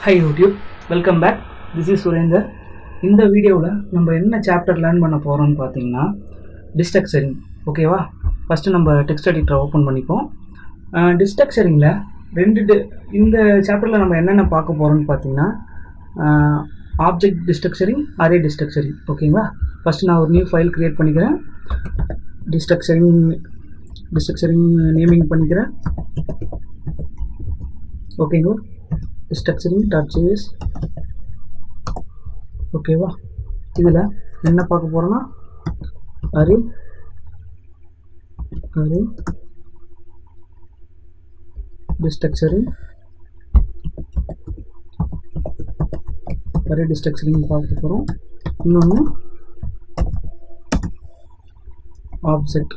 High YouTube welcome back this is Surender இந்த வீடியோவில் நம்ம என்ன சாப்டர் லேர்ன் பண்ண போகிறோம்னு பார்த்தீங்கன்னா டிஸ்ட்ரக்சரிங் ஓகேவா ஃபஸ்ட்டு நம்ம டெக்ஸ்ட் எடிட்டரை ஓப்பன் பண்ணிப்போம் டிஸ்ட்ரக்சரிங்கில் ரெண்டு di- இந்த சாப்டரில் நம்ம என்னென்ன பார்க்க போகிறோம்னு பார்த்தீங்கன்னா ஆப்ஜெக்ட் டிஸ்ட்ரக்சரிங் அரே டிஸ்ட்ரக்சரிங் ஓகேங்களா ஃபஸ்ட்டு நான் ஒரு நியூ ஃபைல் க்ரியேட் பண்ணிக்கிறேன் டிஸ்ட்ரக்சரிங் டிஸ்ட்ரக்சரிங் நேமிங் பண்ணிக்கிறேன் ஓகேங்களா ஸ்ட்ரக்சரிங் டாட் ஜேஎஸ் ஓகேவா இதில் என்ன பார்க்க போகிறோன்னா array array destructuring array destructuring பார்க்க போகிறோம் இன்னொன்று ஆப்ஜெக்ட்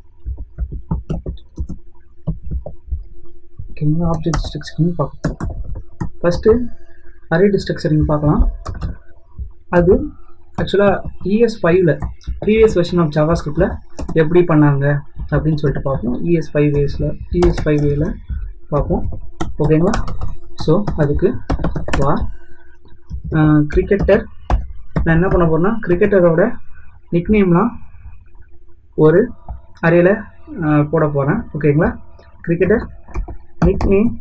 ஓகேங்களா ஆப்ஜெக்ட் டிஸ்ட்ரக்சரிங் பார்க்க போகிறோம் ஃபஸ்ட்டு அரே டிஸ்ட்ரக்சரிங் பார்க்கலாம் அது ஆக்சுவலாக இஎஸ் ஃபைவ்ல ப்ரீவியஸ் வெர்ஷன் ஆஃப் ஜாவா ஸ்கிரிப்டில் எப்படி பண்ணாங்க அப்படின்னு சொல்லிட்டு பார்ப்போம் இஎஸ் ஃபைவ் வேஸில் இஎஸ் ஃபைவ் வேல பார்ப்போம் ஓகேங்களா ஸோ அதுக்கு வா கிரிக்கெட்டர் நான் என்ன பண்ண போகிறேன்னா கிரிக்கெட்டரோட நிக்நேம்லாம் ஒரு அரேல போட போகிறேன் ஓகேங்களா கிரிக்கெட்டர் நிக்நேம்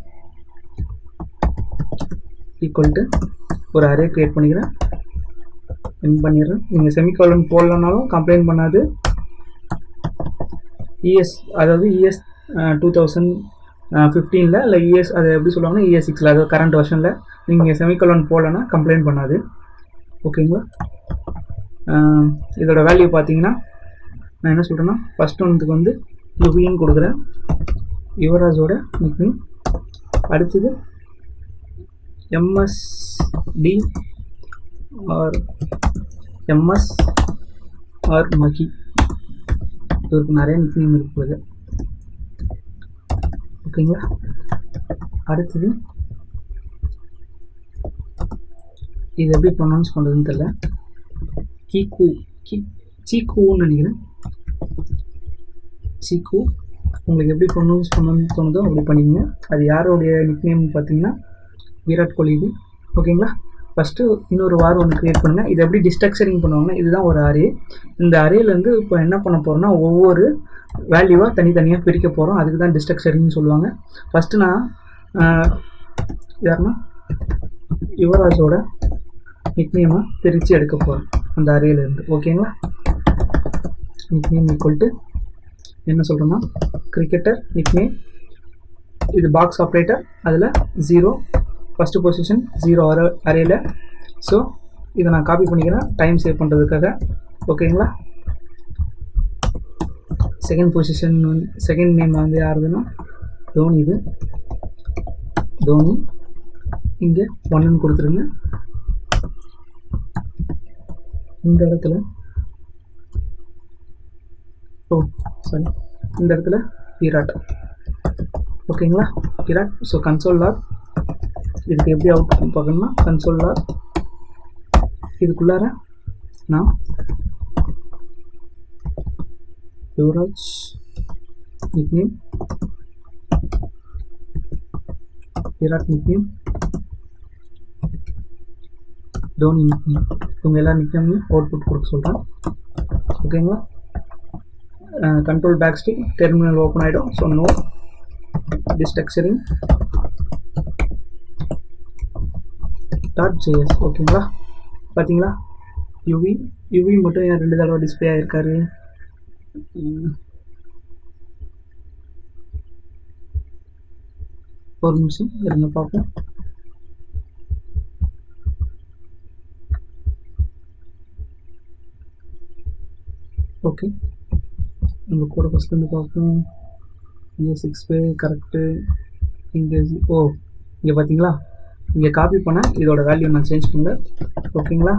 ஈக்குவல் டு ஒரு அரே க்ரியேட் பண்ணிக்கிறேன் என் பண்ணிடுறேன் நீங்கள் செமிகாலன் போடலனாலும் கம்ப்ளைண்ட் பண்ணாது இஎஸ் அதாவது இஎஸ் டூ தௌசண்ட் ஃபிஃப்டீனில் இல்லை இஎஸ் அது எப்படி சொல்லுவாங்கன்னா இஎஸ் சிக்ஸில் அதாவது கரண்ட் வருஷனில் நீங்கள் செமிகாலன் போடலன்னா கம்ப்ளைண்ட் பண்ணாது ஓகேங்களா அஹ் இதோட வேல்யூ பார்த்தீங்கன்னா நான் என்ன சொல்கிறேன்னா ஃபஸ்ட் ஒன்றுக்கு வந்து லுவின்னு கொடுக்குறேன் யுவராஜோட நிக்னேம் அடுத்தது MSD or MS or Mahi இவருக்கு நிறைய நிக்னேம் இருக்குது ஓகேங்களா அடுத்தது இது எப்படி ப்ரொனவுன்ஸ் பண்ணுறதுன்னு தெரில கீக்கு கி சீக்குன்னு நினைக்கிறேன் சீக்கு உங்களுக்கு எப்படி ப்ரொனவுன்ஸ் பண்ணணும்னு தோணுதோ அப்படி பண்ணிக்கங்க அது யாருடைய நிக்நேம் பார்த்தீங்கன்னா விராட் கோலி இது ஓகேங்களா ஃபஸ்ட்டு இன்னொரு வாரம் ஒன்று க்ரியேட் பண்ணுங்கள் இது எப்படி டிஸ்ட்ரக்சரிங் பண்ணுவாங்கன்னா இதுதான் ஒரு அரே இந்த அரேலேருந்து இப்போ என்ன பண்ண போகிறோம்னா ஒவ்வொரு வேல்யூவாக தனித்தனியாக பிரிக்க போகிறோம் அதுக்கு தான் டிஸ்ட்ரக்சரிங்னு சொல்லுவாங்க ஃபஸ்ட்டு நான் ஆஹ், யாருன்னா யுவராஜோட நிக்நேமாக பிரித்து எடுக்க போகிறேன் அந்த அரேலேருந்து ஓகேங்களா நிக்நேம் ஈக்குவல் டு என்ன சொல்கிறோன்னா கிரிக்கெட்டர் நிக்நேம் இது பாக்ஸ் ஆப்ரேட்டர் அதில் ஜீரோ ஃபஸ்ட்டு பொசிஷன் ஜீரோ அர அரேல ஸோ இதை நான் காப்பி பண்ணிக்கிறேன் டைம் சேவ் பண்ணுறதுக்காக ஓகேங்களா செகண்ட் பொசிஷன் செகண்ட் நேம் வந்து யாருதுன்னா தோனி இது தோனி இங்கே ஒன்றுன்னு கொடுத்துருங்க இந்த இடத்துல ஓ சாரி இந்த இடத்துல விராட் ஓகேங்களா விராட் ஸோ கன்சோல் லாக் இதுக்கு எப்படி அவுட் பார்க்கணும்னா கன்சோல் லாக் இதுக்குள்ளார நான் Yuvraj nickname Virat nickname Dhoni nickname இவங்க எல்லா நிக்னேமையும் அவுட்புட் கொடுக்க சொல்கிறேன் ஓகேங்களா control back stick terminal open ஆகிடும் so node destructuring dot JS ஓகேங்களா பார்த்தீங்களா யுவி யுவி மட்டும் ஏன் ரெண்டு தடவை டிஸ்பிளே ஆகிருக்காரு ம். ஒரு நிமிஷம் இருங்க பார்ப்போம் ஓகே நம்ம கூட ஃபஸ்ட்லேருந்து பார்ப்போம் இங்கே சிக்ஸ் பே கரெக்டு இங்கே ஓ இங்கே பார்த்தீங்களா இங்கே காப்பி பண்ணேன் இதோட வேல்யூ நான் சேஞ்ச் பண்ணல ஓகேங்களா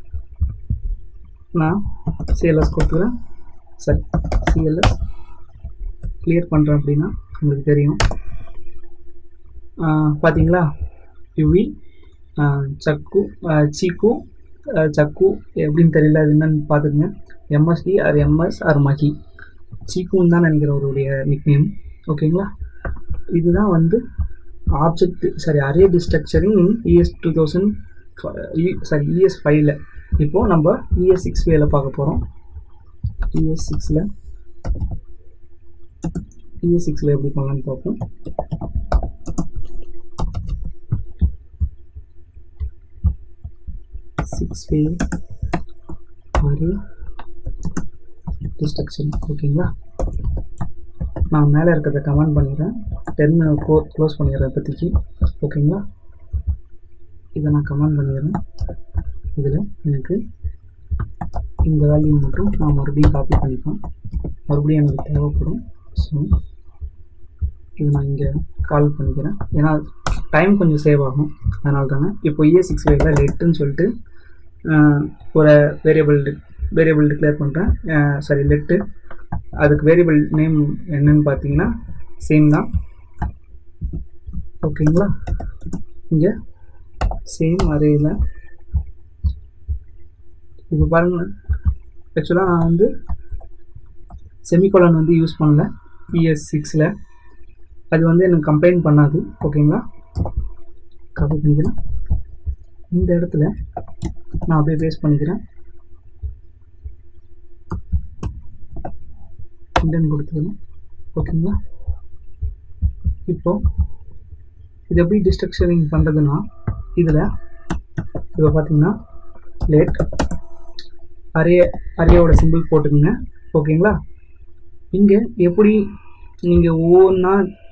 நான் சிஎல்எஸ் கொடுத்துக்கிறேன் சரி சிஎல்எஸ் கிளியர் பண்ணுறேன் அப்படின்னா உங்களுக்கு தெரியும் ஆஹ் பார்த்தீங்களா யுவி சக்கு ஆஹ் சீக்கு ஆஹ் சக்கு எப்படின்னு தெரியல அது என்னன்னு பார்த்துக்குங்க MSD or MS or Mahi சீக்குன்னு தான் நினைக்கிறேன் அவருடைய நிக்நேம் ஓகேங்களா இதுதான் வந்து object sorry array destructuring in ES two thousand sorry ES ஃபைவ்ல இப்போது நம்ம இஎஸ் சிக்ஸ் வேல பார்க்க போகிறோம் இஎஸ் சிக்ஸில் இஎஸ் சிக்ஸில் எப்படி பண்ணலான்னு பார்ப்போம் சிக்ஸ் வே அரே டிஸ்ட்ரக்ஷன் ஓகேங்களா நான் மேலே இருக்கிறத கமெண்ட் பண்ணிடுறேன் டென்னு க்ளோ க்ளோஸ் பண்ணிடுறேன் இப்போதைக்கு ஓகேங்களா இதை நான் கமெண்ட் பண்ணிடுறேன் இதில் எனக்கு இந்த வேல்யூ மட்டும் நான் மறுபடியும் காப்பி பண்ணிப்பேன் மறுபடியும் எனக்கு தேவைப்படும் ஸோ இது நான் இங்கே கால் பண்ணிக்கிறேன் ஏன்னா டைம் கொஞ்சம் சேவ் ஆகும் அதனால தானே இப்போ இஏ சிக்ஸ் வேல லெட்டுன்னு சொல்லிட்டு ஒரு வேரியபிள் வேரியபிள் டிக்ளேர் பண்ணுறேன் சாரி லெட்டு அதுக்கு வேரியபிள் நேம் என்னன்னு பார்த்தீங்கன்னா சேம் தான் ஓகேங்களா இங்கே சேம் அரேயில் இப்போ பாருங்கள் ஆக்சுவலாக நான் வந்து செமிகோலன் வந்து யூஸ் பண்ணல இஎஸ் சிக்ஸில் அது வந்து எனக்கு கம்ப்ளைண்ட் பண்ணாது ஓகேங்களா காப்பி பண்ணிக்கிறேன் இந்த இடத்துல நான் அப்படியே பேஸ்ட் பண்ணிக்கிறேன் இண்டன் கொடுத்துக்கணும் ஓகேங்களா இப்போ இது எப்படி டிஸ்ட்ரக்சரிங் பண்ணுறதுன்னா இதில் இப்போ பார்த்தீங்கன்னா லேட் அரிய அரியோட சிம்பிள் போட்டுக்கோங்க ஓகேங்களா இங்கே எப்படி நீங்கள் ஒவ்வொன்றா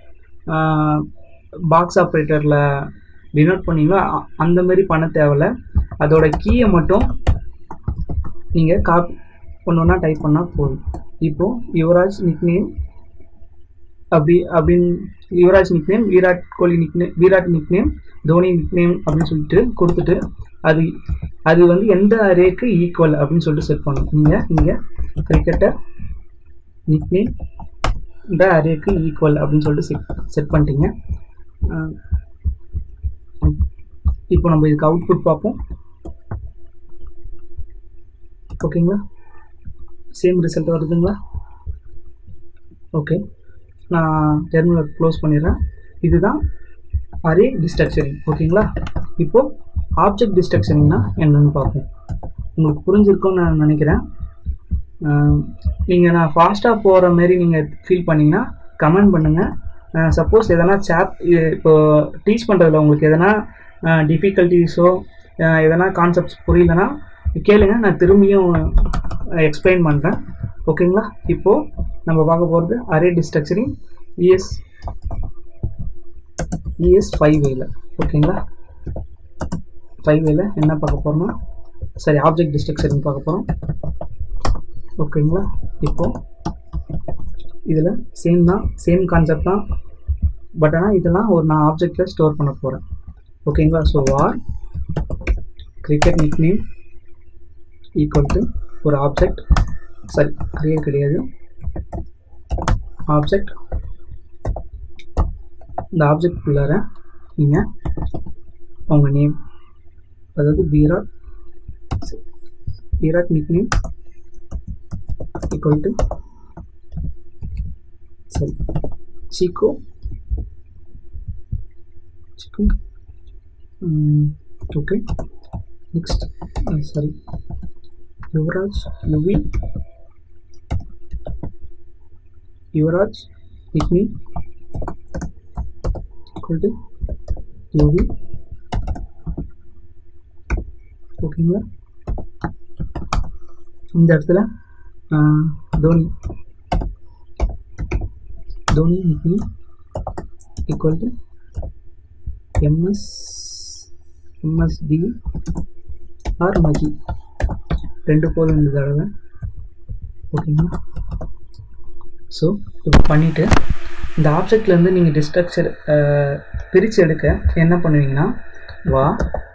பாக்ஸ் ஆப்ரேட்டரில் டினோட் பண்ணீங்களோ அந்த மாதிரி பண்ண தேவையில்ல அதோட கீயை மட்டும் நீங்கள் காப்பி ஒன்று ஒன்றா டைப் பண்ணால் போதும் இப்போது யுவராஜ் நிக்நேம் அப்படி அப்படின்னு Yuvraj nickname Virat Kohli nickname Virat nickname Dhoni nickname அப்படின்னு சொல்லிட்டு கொடுத்துட்டு அது அது வந்து எந்த அரேக்கு ஈக்குவல் அப்படின்னு சொல்லிட்டு செட் பண்ணணும் நீங்கள் இங்கே கிரிக்கெட்டர் நிக்நேம் இந்த அரேக்கு ஈக்குவல் அப்படின்னு சொல்லிட்டு செட் செட் பண்ணிட்டீங்க இப்போ நம்ம இதுக்கு அவுட்புட் பார்ப்போம் ஓகேங்களா சேம் ரிசல்ட் வருதுங்களா ஓகே நான் டெர்மினலை க்ளோஸ் பண்ணிடுறேன் இதுதான் அரே டிஸ்ட்ரக்சரிங் ஓகேங்களா இப்போது ஆப்ஜெக்ட் டிஸ்ட்ரக்சரிங்னா என்னன்னு பார்ப்போம் உங்களுக்கு புரிஞ்சிருக்கும்னு நான் நினைக்கிறேன் நீங்கள் நான் ஃபாஸ்ட்டாக போகிற மாரி நீங்கள் ஃபீல் பண்ணிங்கன்னா கமெண்ட் பண்ணுங்கள் சப்போஸ் எதனா சாப் இப்போ டீச் பண்ணுறதுல உங்களுக்கு எதனா டிஃபிகல்ட்டிஸோ எதனா கான்செப்ட்ஸ் புரியலன்னா கேளுங்க நான் திரும்பியும் எக்ஸ்பிளைன் பண்ணுறேன் ஓகேங்களா இப்போது நம்ம பார்க்க போகிறது array destructuring ES ES five வேல ஓகேங்களா ஃபைவ் வேல என்ன பார்க்க போகிறோம்னா சரி ஆப்ஜெக்ட் டிஸ்ட்ரக்சரிங் பார்க்க போகிறோம் ஓகேங்களா இப்போது இதில் சேம் தான் சேம் கான்செப்ட் தான் பட் ஆனால் இதெல்லாம் ஒரு நான் ஆப்ஜெக்டில் ஸ்டோர் பண்ண போகிறேன் ஓகேங்களா so or cricket nick name equal to ஒரு ஆப்ஜெக்ட் சரி அரே கிடையாது ஆப்ஜெக்ட் இந்த ஆப்ஜெக்ட் உள்ளார நீங்கள் உங்கள் நேம் அதாவது Virat Virat nick name equal to சரி சிக்கோ சிக்கன் okay next sorry Yuvraj Yuvi Yuvraj nickname equal to Yuvi ஓகேங்களா இந்த இடத்துல Dhoni Dhoni nickname equal to MS MSD or Mahi ரெண்டு போதும் இந்த தடவை ஓகேங்களா ஸோ இப்போ பண்ணிவிட்டு இந்த ஆப்ஜெக்ட்லேருந்து நீங்கள் டிஸ்ட்ரக்சர் பிரித்து எடுக்க என்ன பண்ணுவீங்கன்னா வா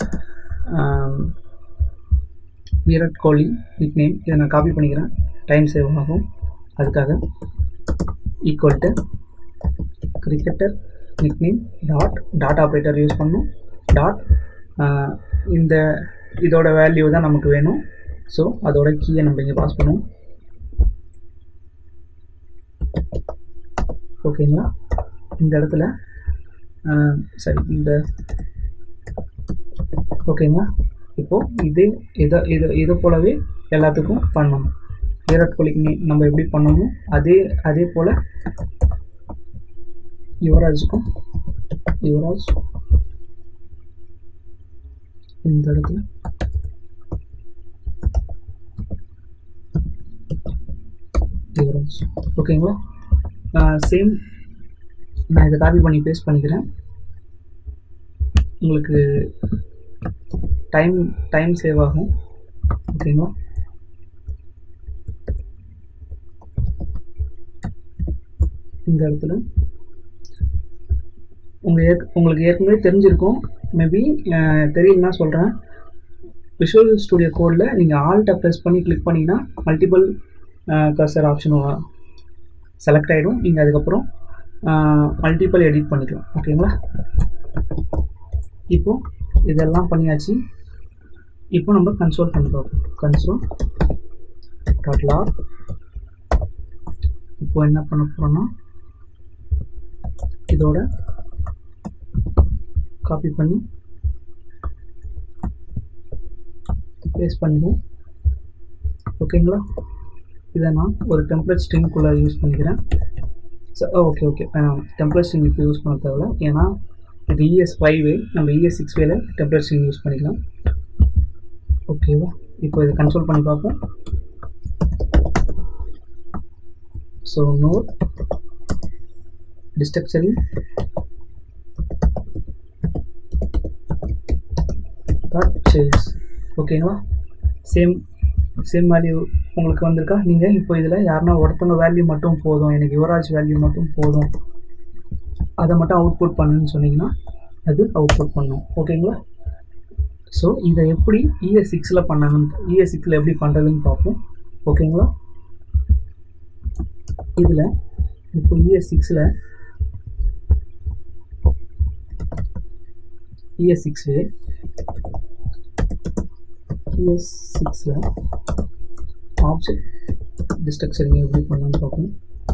விராட் கோலி நிக் நேம் இதை நான் காப்பி பண்ணிக்கிறேன் டைம் சேவ் ஆகும் அதுக்காக equal to cricketer nick name dot dot operator use பண்ணணும் டாட் இந்த இதோட வேல்யூ தான் நமக்கு வேணும் ஸோ அதோட கீயை நம்ம இங்கே பாஸ் பண்ணுவோம் ஓகேங்களா இந்த இடத்துல சரி இந்த ஓகேங்களா இப்போது இதே இதை இதை இதை போலவே எல்லாத்துக்கும் பண்ணணும் விராட் கோலிக்கு நீ நம்ம எப்படி பண்ணமோ அதே அதே போல் யுவராஜுக்கும் யுவராஜ் இந்த இடத்துல யுவராஜ் ஓகேங்களா சேம் நான் இதை காப்பி பண்ணி பேஸ்ட் பண்ணிக்கிறேன் உங்களுக்கு டைம் டைம் சேவ் ஆகும் ஓகேங்களா இந்த இடத்துல உங்கள் ஏற்க உங்களுக்கு ஏற்கனவே தெரிஞ்சிருக்கும் மேபி தெரியலனா சொல்கிறேன் விஷுவல் ஸ்டுடியோ கோடில் நீங்கள் ஆல்ட்டை ப்ரெஸ் பண்ணி கிளிக் பண்ணிங்கன்னா மல்டிபிள் கர்சர் ஆப்ஷன் செலக்ட் ஆகிடும் நீங்கள் அதுக்கப்புறம் மல்டிபிள் எடிட் பண்ணிக்கலாம் ஓகேங்களா இப்போ இதெல்லாம் பண்ணியாச்சு இப்போ நம்ம கன்சோல் பண்ணி பார்ப்போம் கன்சோல் டாட் இப்போ என்ன பண்ண போகிறோம்னா இதோட காப்பி பண்ணி பேஸ்ட் பண்ணிடுவோம் ஓகேங்களா இதை நான் ஒரு டெம்ப்ளேட் ஸ்ட்ரிங்குள்ளே யூஸ் பண்ணிக்கிறேன் ஓகே ஓகே டெம்ப்ளேட் ஸ்ட்ரிங் இப்போ யூஸ் பண்ண தேவையில்ல ஏன்னா இது இஎஸ் ஃபைவ் நம்ம இஎஸ் சிக்ஸ் வேல டெம்ப்ளேட் ஸ்ட்ரிங் யூஸ் பண்ணிக்கலாம் ஓகேவா இப்போ இதை கன்சோல் பண்ணி பார்ப்போம் so node destructuring dot JS ஓகேங்களா சேம் சேம் வேல்யூ உங்களுக்கு வந்திருக்கா நீங்கள் இப்போ இதில் யாருன்னா ஒருத்தவங்க வேல்யூ மட்டும் போதும் எனக்கு யுவராஜ் வேல்யூ மட்டும் போதும் அதை மட்டும் அவுட்புட் பண்ணுன்னு சொன்னீங்கன்னா அது அவுட்புட் பண்ணும் ஓகேங்களா ஸோ இதை எப்படி இஎஸ் சிக்ஸில் பண்ணணும்னு இஎஸ் சிக்ஸில் எப்படி பண்ணுறதுன்னு பார்ப்போம் ஓகேங்களா இதில் இப்போ இஎஸ் சிக்ஸில் இஎஸ் சிக்ஸு இஎஸ் சிக்ஸில் ஆப்ஜெக்ட் டிஸ்ட்ரக்சரிங் எப்படி பண்ணலான்னு பார்ப்போம்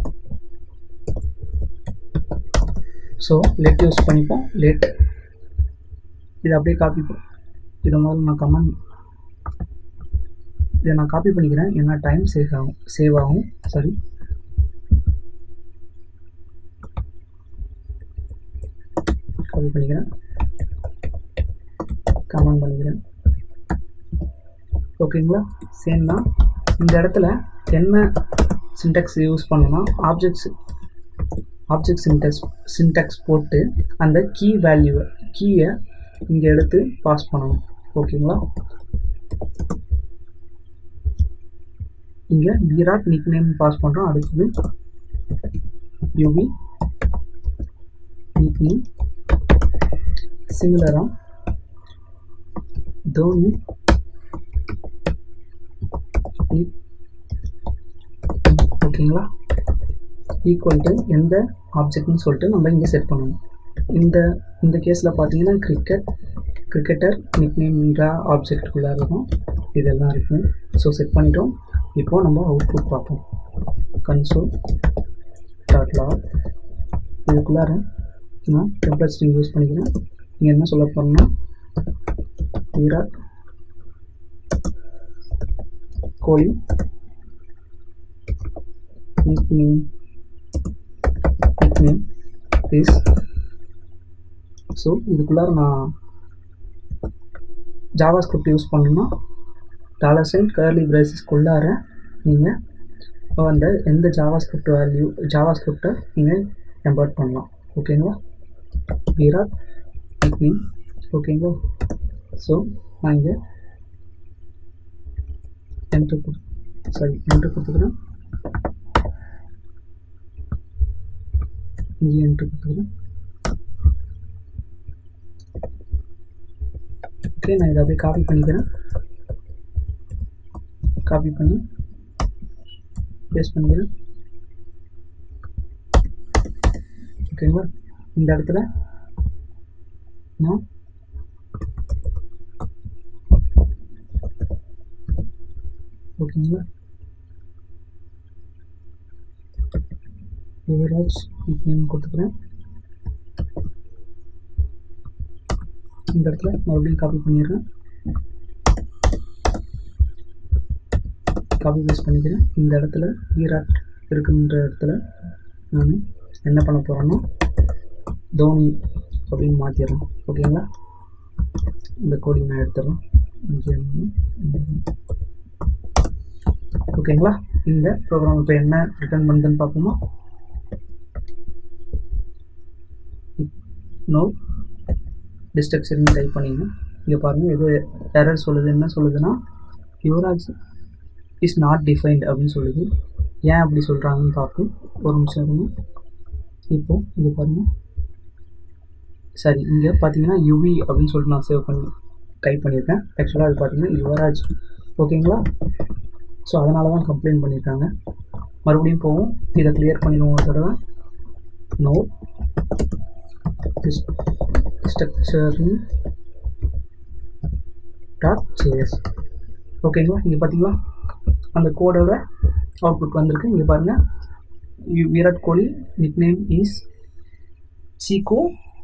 ஸோ லெட் யூஸ் பண்ணிப்போம் லெட் இதை அப்படியே காப்பி இதை முதல்ல நான் கமெண்ட் இதை நான் காப்பி பண்ணிக்கிறேன் ஏன்னா டைம் சேவ் ஆகும் சேவ் ஆகும் சாரி காப்பி பண்ணிக்கிறேன் கமெண்ட் பண்ணிக்கிறேன் ஓகேங்களா சேம் தான் இந்த இடத்துல என்ன சின்டெக்ஸ் யூஸ் பண்ணோன்னா ஆப்ஜெக்ட்ஸ் ஆப்ஜெக்ட் சின்டெக்ஸ் சின்டெக்ஸ் போட்டு அந்த கீ வேல்யூவை கீயை இங்கே எடுத்து பாஸ் பண்ணணும் ஓகேங்களா இங்கே விராட் நிக் நேம் பாஸ் பண்ணுறோம் அடுத்தது யூவி நிக் நேம் சிமிலராக தோனி ஓகேங்களா ஈக்குவல் டு எந்த ஆப்ஜெக்ட்னு சொல்லிட்டு நம்ம இங்கே செட் பண்ணணும் இந்த இந்த கேஸில் பார்த்தீங்கன்னா கிரிக்கெட் கிரிக்கெட்டர் நிக்நேம்ன்ற ஆப்ஜெக்டுக்குள்ளே இருக்கும் இதெல்லாம் இருக்கும் ஸோ செட் பண்ணிட்டோம் இப்போது நம்ம அவுட்புட் பார்ப்போம் கன்சோல் டாட் லாக் இதுக்குள்ளார நான் டெம்ப்ளேட் ஸ்ட்ரிங் யூஸ் பண்ணிக்கிறேன் நீங்கள் என்ன சொல்ல போகிறோம்னா Virat Kohli nickname nickname is so இதுக்குள்ளார நான் ஜாவா ஸ்கிரிப்ட் யூஸ் பண்ணணும்னா டாலர் சைன் கர்லி பிரேசஸ்க்குள்ளார நீங்கள் அந்த எந்த ஜாவா ஸ்கிரிப்ட் வேல்யூ ஜாவா ஸ்கிரிப்டை நீங்கள் எம்பர்ட் பண்ணலாம் ஓகேங்களா விராட் நிக்னேம் ஓகேங்களா ஸோ நான் இங்கே என்ட்ரு கொடு சாரி என்ட்ரு கொடுத்துக்கிறேன் இங்கே என்ட்ரு கொடுத்துக்கிறேன் ஓகே நான் இதை அப்படியே காப்பி பண்ணிக்கிறேன் காப்பி பண்ணி பேஸ்ட் பண்ணிக்கிறேன் ஓகேங்களா இந்த இடத்துல நான் ஓகேங்களா யுவராஜ் நேம் கொடுத்துக்கிறேன் இந்த இடத்துல மறுபடியும் காப்பி பண்ணிடுறேன் காப்பி பேஸ்ட் பண்ணிக்கிறேன் இந்த இடத்துல விராட் இருக்குன்ற இடத்துல நான் என்ன பண்ண போகிறேன்னா தோனி அப்படின்னு மாற்றிடுறேன் ஓகேங்களா இந்த கோடிங் நான் எடுத்துடுறேன் இங்கே இருந்து, இங்க. ஓகேங்களா இந்த ப்ரோக்ராம் இப்போ என்ன ரிட்டர்ன் பண்ணுதுன்னு பார்ப்போமா நோ டிஸ்ட்ரக்ஷன் டைப் பண்ணிங்க இங்கே பாருங்கள் எது எரர் சொல்லுது என்ன சொல்லுதுன்னா யுவராஜ் இஸ் நாட் டிஃபைன்ட் அப்படின்னு சொல்லுது ஏன் அப்படி சொல்கிறாங்கன்னு பார்ப்போம் ஒரு நிமிஷம் இருங்க இப்போ இங்கே பாருங்கள் சரி இங்கே பார்த்தீங்கன்னா யுவி அப்படின்னு சொல்லிட்டு நான் சேவ் பண்ணி டைப் பண்ணியிருக்கேன் ஆக்சுவலாக அது பார்த்தீங்கன்னா யுவராஜ் ஓகேங்களா ஸோ அதனால தான் கம்ப்ளைண்ட் பண்ணியிருக்காங்க மறுபடியும் போவோம் இதை கிளியர் பண்ணிடுவோம் ஒரு தடவை நோ ஸ்ட்ரக்சரிங் டாட் ஜேஎஸ் ஓகேங்களா இங்கே பார்த்தீங்களா அந்த கோடோட அவுட்புட் வந்திருக்கு இங்கே பாருங்கள் Virat Kohli nickname is Cheeku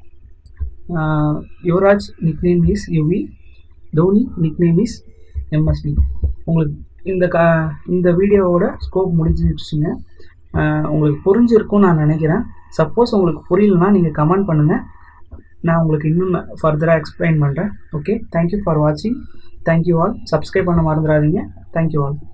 Yuvraj nickname is Yuvi Dhoni nickname is MSD உங்களுக்கு இந்த க இந்த வீடியோவோட ஸ்கோப் முடிஞ்சிடுச்சுங்க ஆஹ் உங்களுக்கு புரிஞ்சிருக்கும்னு நான் நினைக்கிறேன் சப்போஸ் உங்களுக்கு புரியலனா நீங்கள் கமெண்ட் பண்ணுங்கள் நான் உங்களுக்கு இன்னும் ஃபர்தராக எக்ஸ்பிளைன் பண்ணுறேன் ஓகே தேங்க்யூ ஃபார் வாட்சிங் தேங்க்யூ ஆல் சப்ஸ்கிரைப் பண்ண மறந்துடாதீங்க தேங்க்யூ ஆல்